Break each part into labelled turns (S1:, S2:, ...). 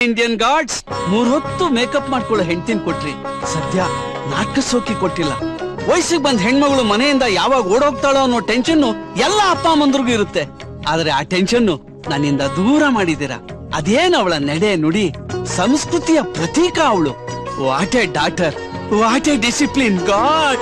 S1: Indian guards ಮೂರ್ ಹೊತ್ತು makeup ಮಾಡ್ಕೊಳ್ಳೋ ಹೆಂಡತಿನ ಕೊಟ್ರಿ ಸದ್ಯ ನಾಟಕ ಸೋಕಿ ಕೊಟ್ಟಿಲ್ಲ ವಯಸ್ಸಿಗೆ ಬಂದ್ ಹೆಣ್ಮಗಳು ಮನೆಯಿಂದ ಯಾವಾಗ ಓಡೋಗ್ತಾಳೋ ಅನ್ನೋ ಟೆನ್ಷನ್ ಎಲ್ಲ ಅಪ್ಪ ಅಮ್ಮಂದ್ರಿಗೂ ಇರುತ್ತೆ ಆದ್ರೆ ಆ ಟೆನ್ಷನ್ ನನ್ನಿಂದ ದೂರ ಮಾಡಿದ್ದೀರಾ ಅದೇನು ಅವಳ ನಡೆ ನುಡಿ ಸಂಸ್ಕೃತಿಯ ಪ್ರತೀಕ ಅವಳು what a daughter what a discipline god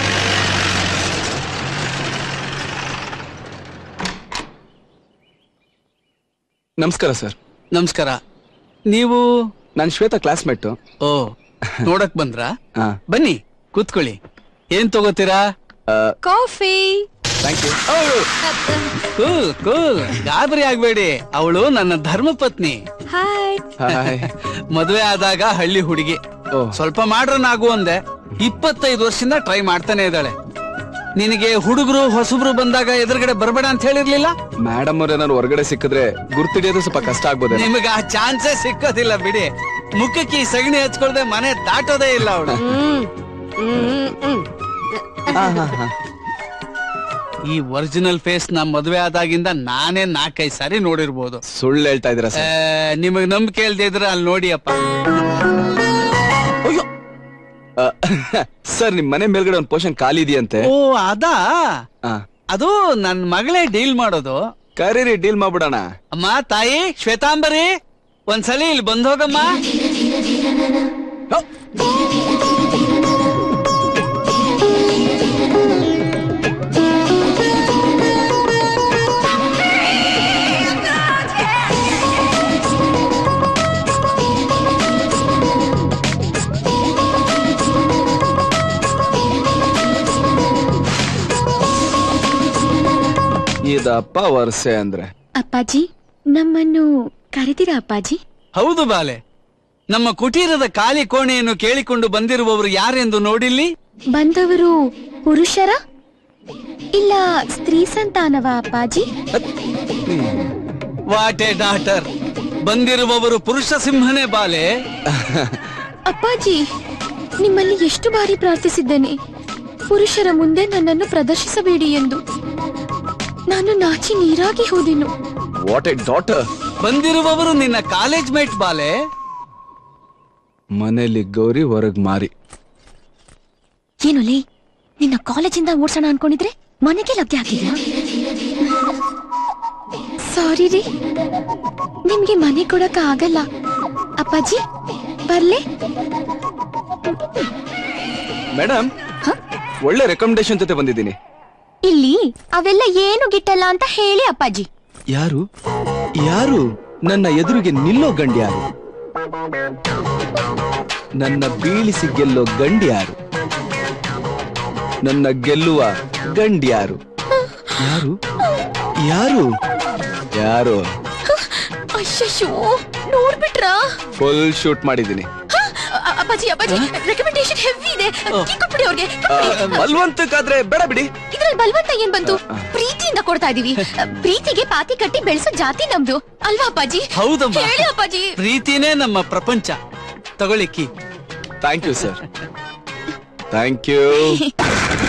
S2: ನಮಸ್ಕಾರ ಸರ್
S1: ನಮಸ್ಕಾರ ನೀವು
S2: ನಾನು ಶ್ವೇತಾ ಕ್ಲಾಸ್ಮೇಟ್
S1: ಓ ನೋಡಕ್ ಬಂದ್ರಾ
S2: ಹಾ
S1: ಬನ್ನಿ ಕೂತ್ಕೊಳ್ಳಿ ಏನ್ ತಗೋತೀರಾ
S3: coffee
S2: thank you
S1: cool cool ಗಾಬರಿ ಆಗ್ಬೇಡಿ ಅವಳು ನನ್ನ ಧರ್ಮ ಪತ್ನಿ
S3: ಹಾಯ್
S2: ಹಾಯ್
S1: ಮದುವೆ ಆದಾಗ ಹಳ್ಳಿ ಹುಡುಗಿ
S2: ಓ.
S1: ಸ್ವಲ್ಪ ಮಾಡ್ರನಾಗು ಅಂದೆ ಇಪ್ಪತ್ತೈದು ವರ್ಷದಿಂದ ಟ್ರೈ ಮಾಡ್ತಾನೆ ಇದ್ದಾಳೆ ನಿನಗೆ ಹುಡುಗರು ಹೊಸಬ್ರು ಬಂದಾಗ ಎದುರುಗಡೆ ಬರಬೇಡ ಅಂತ ಹೇಳಿರ್ಲಿಲ್ಲ
S2: ಮೇಡಮ್ ಅವ್ರ ಏನಾದ್ರು ಹೊರಗಡೆ ಸಿಕ್ಕಿದ್ರೆ ಗುರ್ತಿಡಿಯೋದು ಸ್ವಲ್ಪ ಕಷ್ಟ ಆಗ್ಬೋದೇ
S1: ನಿಮಗೆ ಆ ಚಾನ್ಸೇ ಸಿಕ್ಕೋದಿಲ್ಲ ಬಿಡಿ ಮುಖಕ್ಕೆ ಈ ಸಗಣಿ ಹಚ್ಕೊಳ್ದೆ ಮನೆ ದಾಟೋದೇ ಇಲ್ಲ ಅವಳು
S3: ಹ್ಮ್ ಹ್ಮ್ ಹ್ಮ್
S1: ಈ ಒರಿಜಿನಲ್ ಫೇಸ್ ನಾ ಮದುವೆ ಆದಾಗಿಂದ ನಾನೇ ನಾಲ್ಕೈದು ಸಾರಿ ನೋಡಿರ್ಬೋದು
S2: ಸುಳ್ಳು ಹೇಳ್ತಾ ಇದ್ದೀರಾ
S1: ಆ,
S2: ಸರ್
S1: ನಿಮಗ್ ನಂಬಿಕೆ ಇಲ್ದೇ ಇದ್ರೆ ಅಲ್ಲಿ ನೋಡಿ ಅಪ್ಪ
S2: ಅಯ್ಯೋ ಸರ್ ನಿಮ್ ಮನೆ ಮೇಲ್ಗಡೆ ಒಂದು ಪೋರ್ಷನ್ ಖಾಲಿ ಇದೆಯಂತೆ
S1: ಓ ಅದಾ
S2: ಆ,
S1: ಅದು ನನ್ ಮಗಳೇ ಡೀಲ್ ಮಾಡೋದು
S2: ಕರೀರಿ ಡೀಲ್ ಮಾಡ್ಬಿಡೋಣ
S1: ಅಮ್ಮ ತಾಯಿ ಶ್ವೇತಾಂಬರಿ ಒಂದ್ಸಲಿ ಇಲ್ಲಿ ಬಂದ್ ಹೋಗಮ್ಮ
S2: ಇದಪ್ಪ ವರ್ಷೆ ಅಂದ್ರೆ
S4: ಅಪ್ಪಾಜಿ ನಮ್ಮನ್ನು ಕರೆದಿರಾ ಅಪ್ಪಾಜಿ
S1: ಹೌದು ಬಾಲೆ ನಮ್ಮ ಕುಟೀರದ ಖಾಲಿ ಕೋಣೆಯನ್ನು ಕೇಳಿಕೊಂಡು ಬಂದಿರುವವರು ಯಾರೆಂದು ನೋಡಿಲ್ಲಿ
S4: ಬಂದವರು ಪುರುಷರ ಇಲ್ಲ ಸ್ತ್ರೀ ಸಂತಾನವ ಅಪ್ಪಾಜಿ
S1: ವಾಟ್ ಎ ಡಾಟರ್ ಬಂದಿರುವವರು ಪುರುಷ ಸಿಂಹನೇ ಬಾಲೆ
S4: ಅಪ್ಪಾಜಿ ನಿಮ್ಮಲ್ಲಿ ಎಷ್ಟು ಬಾರಿ ಪ್ರಾರ್ಥಿಸಿದ್ದೇನೆ ಪುರುಷರ ಮುಂದೆ ನನ್ನನ್ನು ಪ್ರದರ್ಶಿಸಬೇಡಿ ಎಂದು ನಾನು ನಾಚಿ ನೀರಾಗಿ ಹೋದೆನು
S2: ವಾಟ್ ಎ ಡಾಟರ್
S1: ಬಂದಿರುವವರು ನಿನ್ನ ಕಾಲೇಜ್ ಮೇಟ್ ಬಾಲೆ
S2: ಮನೇಲಿ ಗೌರಿ ಹೊರಗ್ ಮಾರಿ
S4: ಏನು ಲೇ ನಿನ್ನ ಕಾಲೇಜಿಂದ ಓಡ್ಸೋಣ ಅನ್ಕೊಂಡಿದ್ರೆ ಮನೆಗೆ ಲಗ್ಗೆ ಹಾಕಿದ್ಯಾ ಸಾರಿ ರೀ ನಿಮ್ಗೆ ಮನೆ ಕೊಡಕ ಆಗಲ್ಲ ಅಪ್ಪಾಜಿ ಬರ್ಲೆ
S2: ಮೇಡಮ್ ಒಳ್ಳೆ ರೆಕಮೆಂಡೇಶನ್ ಜೊತೆ ಬಂದಿದ್ದೀನಿ
S4: ಇಲ್ಲಿ ಅವೆಲ್ಲ ಏನು ಗಿಟ್ಟಲ್ಲ ಅಂತ ಹೇಳಿ ಅಪ್ಪಾಜಿ
S2: ಯಾರು ಯಾರು ನನ್ನ ಎದುರಿಗೆ ನಿಲ್ಲೋ ಗಂಡಿ ಯಾರು ನನ್ನ ಬೀಳಿಸಿ ಗೆಲ್ಲೋ ಗಂಡಿ ಯಾರು ನನ್ನ ಗೆಲ್ಲುವ ಗಂಡಿ ಯಾರು ಯಾರು ಯಾರು ಯಾರು
S4: ಅಯ್ಯಯ್ಯೋ ನೋಡ್ಬಿಟ್ರಾ
S2: ಫುಲ್ ಶೂಟ್ ಮಾಡಿದ್ದೀನಿ
S4: ಹ? ಅ- ಅಪ್ಪಾಜಿ ಅಪ್ಪಾಜಿ ರೆಕಮೆಂಡೇಶನ್ ಹೆವಿ ಇದೆ ಕೀ ಕೊಟ್ಬಿಡಿ ಅವ್ರಿಗೆ
S2: ಬಲ್ವಂತಕ್ಕಾದ್ರೆ ಬೇಡ ಬಿಡಿ
S4: ಇದ್ರಲ್ಲಿ ಬಲವಂತ ಏನ್ ಬಂತು ಪ್ರೀತಿಯಿಂದ ಕೊಡ್ತಾ ಇದೀವಿ ಪ್ರೀತಿಗೆ ಪಾತಿ ಕಟ್ಟಿ ಬೆಳೆಸೋ ಜಾತಿ ನಮ್ದು ಅಲ್ವಾ ಅಪ್ಪಾಜಿ
S1: ಹೌದಮ್ಮ
S4: ಹೇಳಿ ಅಪ್ಪಾಜಿ
S1: ಪ್ರೀತಿನೇ ನಮ್ಮ ಪ್ರಪಂಚ ತಗೊಳ್ಳಿ key
S2: thank you sir thank you